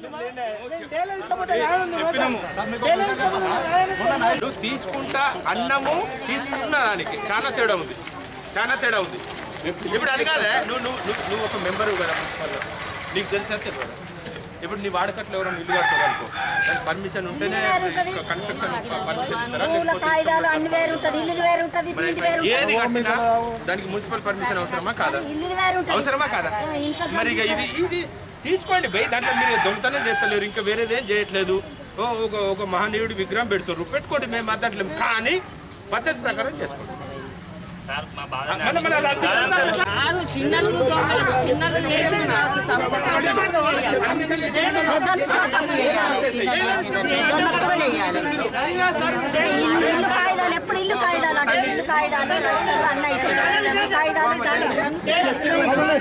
నువ్వు తీసుకుంటా అన్నము తీసుకున్న దానికి చాలా తేడా ఉంది చాలా తేడా ఉంది ఇప్పుడు అది కాదే నువ్వు నువ్వు నువ్వు- నువ్వు ఒక మెంబర్ కదా మున్సిపల్లో నీకు తెలిసా తెలియదు ఇప్పుడు నీ వాడకట్లో ఎవరైనా ఇల్లు కడతారు అనుకో దానికి పర్మిషన్ ఉంటేనే కన్స్ట్రక్షన్ పర్మిషన్ ఇస్తారా భూముల లేకపోతే కాగితాలు అన్ని వేరు ఉంటది ఇల్లుది వేరు ఉంటది దీనిది వేరు ఉంటది ఏది కట్టినా దానికి మున్సిపల్ పర్మిషన్ అవసరమా కాదా ఇల్లుది వేరు ఉంటది అవసరమా కాదా ఇంట్లో మరి ఇక ఇది ఇది తీసుకోండి భయ్ దాంట్లో మీరు దొంగతనం చేస్తలేరు ఇంకా వేరేది ఏం చేయట్లేదు ఓ ఒక ఒక మహనీయుడి విగ్రహం పెడుతున్నారు పెట్టుకోండి మేము అద్దట్లేము కానీ పద్ధతి ప్రకారం చేసుకోండి మన- మన అది- కాదు చిన్నలు దొంగలు చిన్నలు చేసి నాకు తప్పు పెద్దలు కూడా తప్పు చేయాలి చిన్నది చేసిందని పెద్దలు కూడా చేయాలి ఇల్లు ఇల్లు కాగితాలు ఎప్పుడు ఇల్లు కాగితాలు అంటే ఇల్లు కాగితాలు రస్తాలు అన్నీ అయిపోయి ఇల్లు కాగితాలు దాని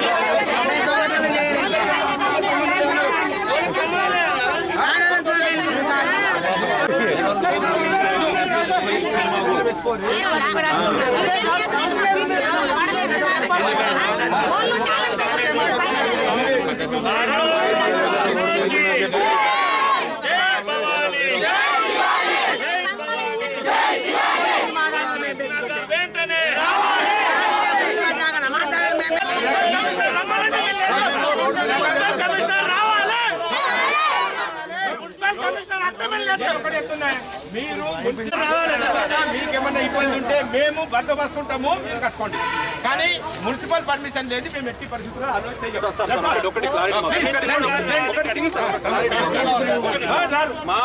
ఒకటి చెప్తున్నా, మీరు మున్సిపల్ మీకేమన్నా ఇబ్బంది ఉంటే మేము బందోబస్తు ఉంటాము మీరు కట్టుకోండి కానీ మున్సిపల్ పర్మిషన్ లేదు మేము ఎట్టి పరిస్థితుల్లో అలో చేయము. ఒకటి క్లారిటీ మాకు. Please, రండి, రండి. ఒకటి సింగిల్ సార్. ఆ, రారు. మా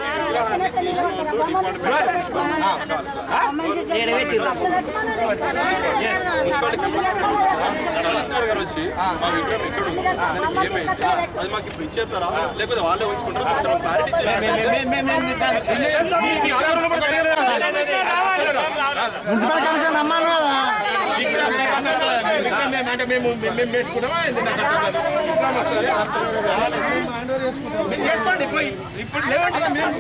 కమిషనర్ గారు వచ్చి మా విగ్రహం ఎక్కడ ఉంది దానికి ఏమైంది అది మాకు ఇప్పుడు ఇచ్చేస్తారా లేకపోతే వాళ్ళే ఉంచుకుంటారా ఒకసారి క్లారిటీ మే- మే- మే- మే- దాన్ని- మీ ఆధ్వర్యంలో కూడా తెలియదు మున్సిపల్ కమిషన్ నమ్మాలి కదా విగ్రహం మేము- అంటే మేము మేము- మేము పెట్టుకున్నామా ఏంది నాకు అర్థం కాదు. విగ్రహం వస్తుంది. మీరు చేసుకోండి పోయి. ఇప్పుడు లేవండి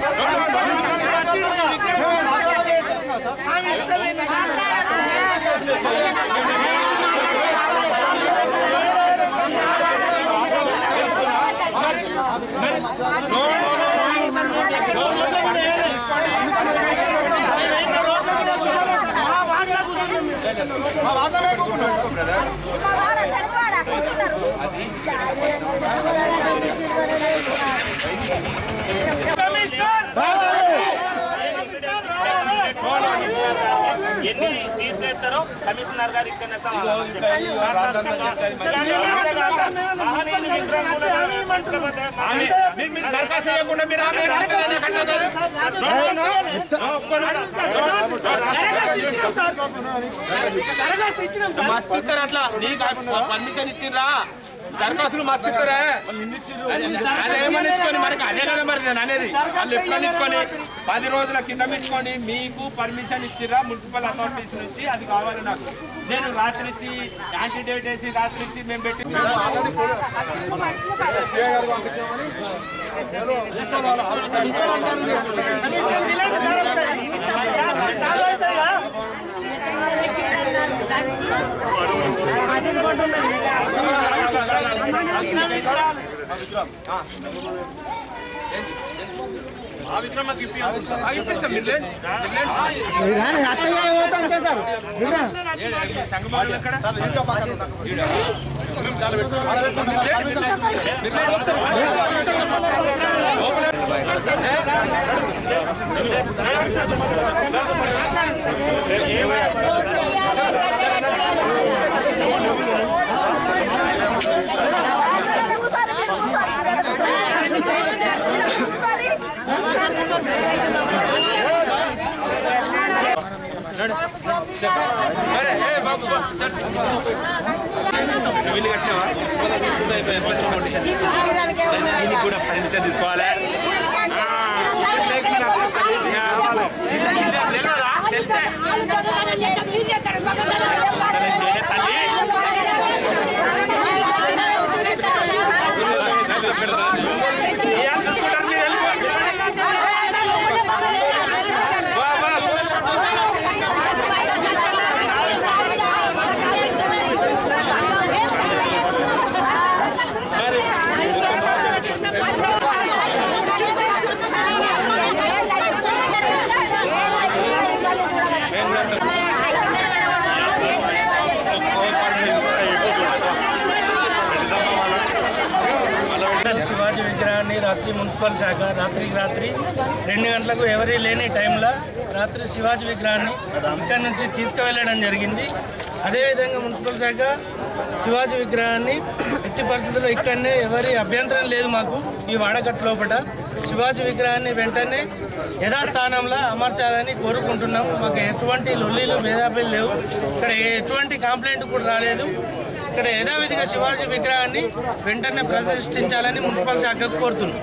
ఎన్ని తీసేస్తారో కమిషనర్ గారు ఇక్కడ ఆమె- మీరు- మీరు దరఖాస్తు చేయకుండా మీరు ఆమె రాకపోతే నాకు అర్థం కాదు. No, no, no. No, ఒప్పుకోను. మస్తు ఇస్తారు అట్లా నీకు పర్మిషన్ ఇచ్చిర్రా దరఖాస్తులు మస్తు ఇస్తారా అదే ఏమని ఇచ్చుకొని మనకి అదే కదా మరి నేను అనేది వాళ్ళు ఎప్పుడు ఇచ్చుకొని పది రోజుల కింద ఇచ్చుకొని మీకు పర్మిషన్ ఇచ్చిర్రా మున్సిపల్ అథారిటీస్ నుంచి అది కావాలి నాకు నేను రాత్రి ఇచ్చి యాంటీడేట్ వేసి రాత్రి ఇచ్చి మేము పెట్టి ఆ విగ్రహం మాకు ఇప్పి ఆ, ఇప్పిస్తాం మీరు లేండి. మీరు లేండి. అత్తయ్య పోతాం కదా సార్ విగ్రహం సంగమాలు ఎక్కడ? అరే, ఏ బాబు, బాబు, సరే. నువ్వు ఇల్లు కట్టినావా? దీనికి కూడా పర్మిషన్ తీసుకోవాలి తెలియదా? తెలుసే బా, బా. Thank you. రాత్రి మున్సిపల్ శాఖ రాత్రికి రాత్రి రెండు గంటలకు ఎవరీ లేని టైంలో రాత్రి శివాజీ విగ్రహాన్ని ఇక్కడి నుంచి తీసుకువెళ్ళడం జరిగింది అదేవిధంగా మున్సిపల్ శాఖ శివాజీ విగ్రహాన్ని ఎట్టి పరిస్థితుల్లో ఇక్కడనే ఎవరి అభ్యంతరం లేదు మాకు ఈ వాడకట్టు లోపల శివాజీ విగ్రహాన్ని వెంటనే యథాస్థానంలో అమర్చాలని కోరుకుంటున్నాం మాకు ఎటువంటి లొల్లీలు భేదాభేలు లేవు ఇక్కడ ఎటువంటి కంప్లైంట్ కూడా రాలేదు ఇక్కడ యథావిధిగా శివాజీ విగ్రహాన్ని వెంటనే ప్రతిష్ఠించాలని మున్సిపల్ శాఖకు కోరుతున్నాం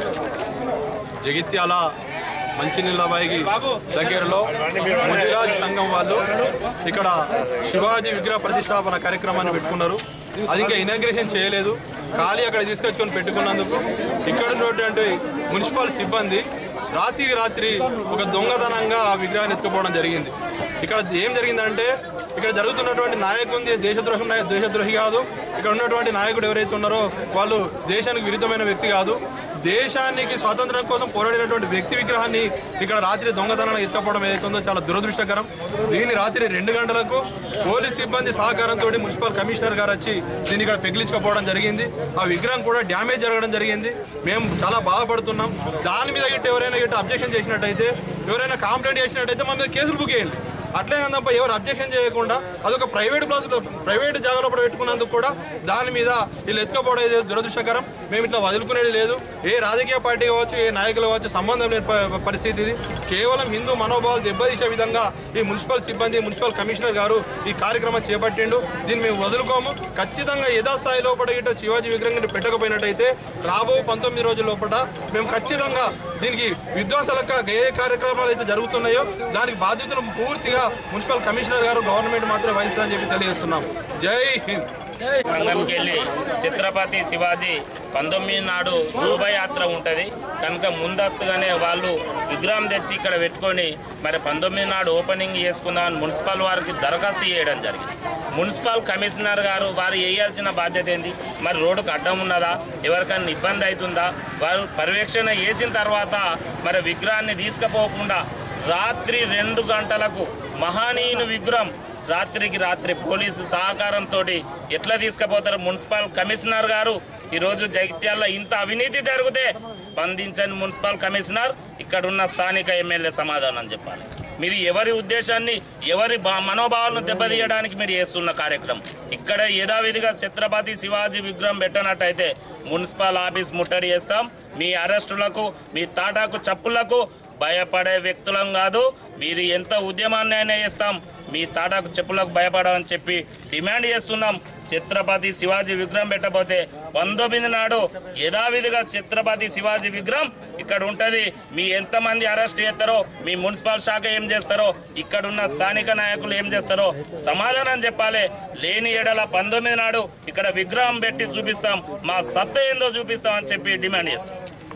జగిత్యాల మంచినీళ్ళబాయికి దగ్గరలో ముదిరాజ్ సంఘం వాళ్ళు ఇక్కడ శివాజీ విగ్రహ ప్రతిష్టాపన కార్యక్రమాన్ని పెట్టుకున్నారు అది ఇంకా ఇనాగ్రేషన్ చేయలేదు ఖాళీ అక్కడ తీసుకొచ్చుకొని పెట్టుకున్నందుకు ఇక్కడ ఉన్నటువంటి మున్సిపల్ సిబ్బంది రాత్రికి రాత్రి ఒక దొంగతనంగా ఆ విగ్రహాన్ని ఎత్తుకుపోవడం జరిగింది ఇక్కడ ఏం జరిగిందంటే ఇక్కడ జరుగుతున్నటువంటి నాయకుని దేశద్రోహం నాయ- దేశద్రోహి కాదు ఇక్కడ ఉన్నటువంటి నాయకుడు ఎవరైతే ఉన్నారో వాళ్ళు దేశానికి విరుద్ధమైన వ్యక్తి కాదు దేశానికి స్వాతంత్రం కోసం పోరాడినటువంటి వ్యక్తి విగ్రహాన్ని ఇక్కడ రాత్రి దొంగతనాన్ని ఎత్తుకపోవడం ఏదైతుందో చాలా దురదృష్టకరం దీన్ని రాత్రి రెండు గంటలకు పోలీస్ సిబ్బంది సహకారంతో మున్సిపల్ కమిషనర్ గారు వచ్చి దీన్ని ఇక్కడ పెగిలించుకోపోవడం జరిగింది ఆ విగ్రహం కూడా డ్యామేజ్ జరగడం జరిగింది మేము చాలా బాధపడుతున్నాం దాని మీద ఇటు ఎవరైనా ఇటు అబ్జెక్షన్ చేసినట్టయితే ఎవరైనా కంప్లైంట్ చేసినట్టయితే మన మీద కేసులు బుక్ చేయండి అట్లే తప్ప ఎవరు అబ్జెక్షన్ చేయకుండా అదొక ప్రైవేట్ ప్లేస్లో ప్రైవేట్ జాగాలో కూడా పెట్టుకున్నందుకు కూడా దాని మీద వీళ్ళు ఎత్తుకపోవడం ఇది దురదృష్టకరం మేము ఇట్లా వదులుకునేది లేదు ఏ రాజకీయ పార్టీ కావచ్చు ఏ నాయకులు కావచ్చు సంబంధం లేని ప- పరిస్థితి ఇది కేవలం హిందూ మనోభావాలు దెబ్బతీసే విధంగా ఈ మున్సిపల్ సిబ్బంది మున్సిపల్ కమిషనర్ గారు ఈ కార్యక్రమం చేపట్టిండు దీన్ని మేము వదులుకోము ఖచ్చితంగా యథాస్థాయి లోపల ఇట శివాజీ విగ్రహం పెట్టకపోయినట్టయితే రాబో పంతొమ్మిది రోజుల లోపల మేము ఖచ్చితంగా దీనికి విధ్వంసాలకు ఏ కార్యక్రమాలు అయితే జరుగుతున్నాయో దానికి బాధ్యతలు పూర్తిగా మున్సిపల్ కమిషనర్ గారు గవర్నమెంట్ మాత్రమే వహిస్తుందని చెప్పి తెలియజేస్తున్నాం జై హింద్ సంఘంకి వెళ్ళి ఛత్రపతి శివాజీ పంతొమ్మిది నాడు శోభయాత్ర ఉంటుంది కనుక ముందస్తుగానే వాళ్ళు విగ్రహం తెచ్చి ఇక్కడ పెట్టుకొని మరి పంతొమ్మిది నాడు ఓపెనింగ్ చేసుకుందామని మున్సిపల్ వారికి దరఖాస్తు చేయడం జరిగింది మున్సిపల్ కమిషనర్ గారు వారు వేయాల్సిన బాధ్యత ఏంది మరి రోడ్డుకు అడ్డం ఉన్నదా ఎవరికైనా ఇబ్బంది అవుతుందా వారు పర్యవేక్షణ చేసిన తర్వాత మరి విగ్రహాన్ని తీసుకుపోకుండా రాత్రి రెండు గంటలకు మహానీయుని విగ్రహం రాత్రికి రాత్రి పోలీసు సహకారంతో ఎట్లా తీసుకుపోతారు మున్సిపల్ కమిషనర్ గారు ఈరోజు జగిత్యాల్లో ఇంత అవినీతి జరిగితే స్పందించని మున్సిపల్ కమిషనర్ ఇక్కడ ఉన్న స్థానిక ఎమ్మెల్యే సమాధానం చెప్పాలి మీరు ఎవరి ఉద్దేశాన్ని ఎవరి బా- మనోభావాలను దెబ్బతీయడానికి మీరు చేస్తున్న కార్యక్రమం ఇక్కడ యథావిధిగా ఛత్రపతి శివాజీ విగ్రహం పెట్టనట్టయితే మున్సిపల్ ఆఫీస్ ముట్టడి చేస్తాం మీ అరెస్టులకు మీ తాటాకు చప్పులకు భయపడే వ్యక్తులం కాదు మీరు ఎంత ఉద్యమాన్ని అయినా చేస్తాం మీ తాటాకు చెప్పులకు భయపడమని చెప్పి డిమాండ్ చేస్తున్నాం ఛత్రపతి శివాజీ విగ్రహం పెట్టబోతే పంతొమ్మిది నాడు యథావిధిగా ఛత్రపతి శివాజీ విగ్రహం ఇక్కడ ఉంటుంది మీ ఎంతమంది అరెస్ట్ చేస్తారో మీ మున్సిపల్ శాఖ ఏం చేస్తారో ఇక్కడున్న స్థానిక నాయకులు ఏం చేస్తారో సమాధానం చెప్పాలి లేని ఎడల పంతొమ్మిది నాడు ఇక్కడ విగ్రహం పెట్టి చూపిస్తాం మా సత్త ఏందో చూపిస్తాం అని చెప్పి డిమాండ్ చేస్తాం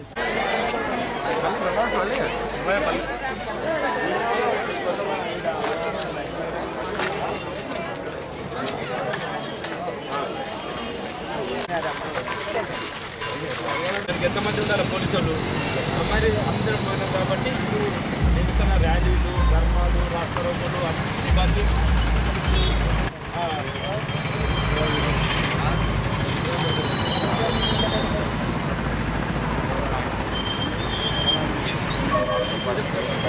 దానికి ఎంతమంది ఉండాలి పోలీసు వాళ్ళు మరి అందరూ పోయినాం కాబట్టి నిలుస్తున్న ర్యాలీలు ధర్మాలు రాష్ట్రోగులు ఇబ్బంది ఆ